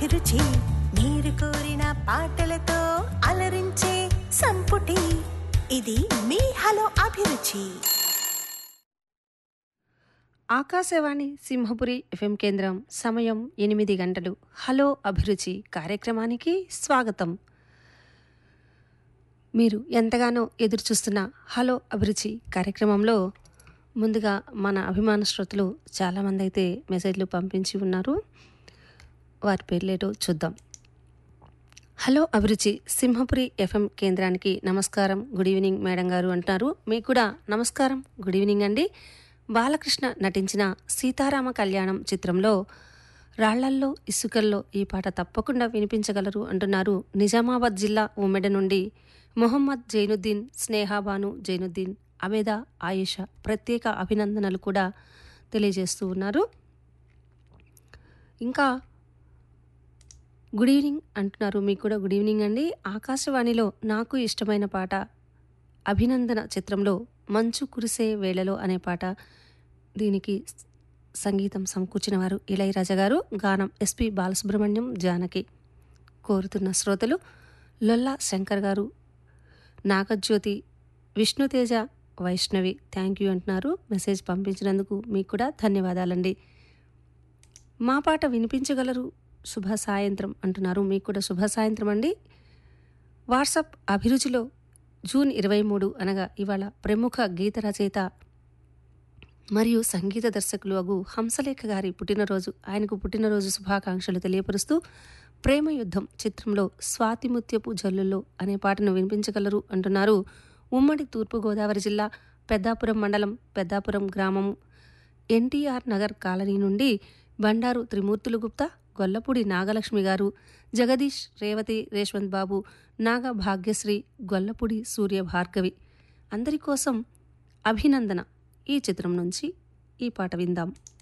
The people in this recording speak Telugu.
అభిరుచి మీరు కోరిన పాటలతో అలరించే సంపుటి ఇది మీ హలో అభిరుచి ఆకాశవాణి సింహపురి ఎఫ్ఎం కేంద్రం సమయం ఎనిమిది గంటలు హలో అభిరుచి కార్యక్రమానికి స్వాగతం మీరు ఎంతగానో ఎదురుచూస్తున్న హలో అభిరుచి కార్యక్రమంలో ముందుగా మన అభిమాన శ్రోతలు చాలామంది అయితే మెసేజ్లు పంపించి ఉన్నారు వారి పేర్లేటో చూద్దాం హలో అభిరుచి సింహపురి ఎఫ్ఎం కేంద్రానికి నమస్కారం గుడ్ ఈవినింగ్ మేడం గారు అంటున్నారు మీకు కూడా నమస్కారం గుడ్ ఈవినింగ్ అండి బాలకృష్ణ నటించిన సీతారామ కళ్యాణం చిత్రంలో రాళ్లల్లో ఇసుకల్లో ఈ పాట తప్పకుండా వినిపించగలరు అంటున్నారు నిజామాబాద్ జిల్లా ఉమ్మెడ నుండి మొహమ్మద్ జైనుద్దీన్ స్నేహాబాను జైనుద్దీన్ అబేద ఆయేష ప్రత్యేక అభినందనలు కూడా తెలియజేస్తూ ఉన్నారు ఇంకా గుడ్ ఈవినింగ్ అంటున్నారు మీకు కూడా గుడ్ ఈవినింగ్ అండి ఆకాశవాణిలో నాకు ఇష్టమైన పాట అభినందన చిత్రంలో మంచు కురిసే వేళలో అనే పాట దీనికి సంగీతం సమకూర్చిన వారు ఇళయరాజా గారు గానం ఎస్పి బాలసుబ్రహ్మణ్యం జానకి కోరుతున్న శ్రోతలు లొల్లా శంకర్ గారు నాగజ్యోతి విష్ణుతేజ వైష్ణవి థ్యాంక్ యూ అంటున్నారు మెసేజ్ పంపించినందుకు మీకు కూడా ధన్యవాదాలండి మా పాట వినిపించగలరు శుభ సాయంత్రం అంటున్నారు మీకు కూడా శుభ సాయంత్రం అండి వాట్సాప్ అభిరుచిలో జూన్ ఇరవై మూడు అనగా ఇవాళ ప్రముఖ గీత రచయిత మరియు సంగీత దర్శకులు అగు హంసలేఖ గారి పుట్టినరోజు ఆయనకు పుట్టినరోజు శుభాకాంక్షలు తెలియపరుస్తూ ప్రేమ యుద్ధం చిత్రంలో స్వాతిముత్యపు జల్లుల్లో అనే పాటను వినిపించగలరు అంటున్నారు ఉమ్మడి తూర్పుగోదావరి జిల్లా పెద్దాపురం మండలం పెద్దాపురం గ్రామం ఎన్టీఆర్ నగర్ కాలనీ నుండి బండారు త్రిమూర్తులు గుప్తా గొల్లపూడి నాగలక్ష్మి గారు జగదీష్ రేవతి రేష్వంత్ బాబు నాగ భాగ్యశ్రీ గొల్లపూడి సూర్య భార్గవి అందరి కోసం అభినందన ఈ చిత్రం నుంచి ఈ పాట విందాం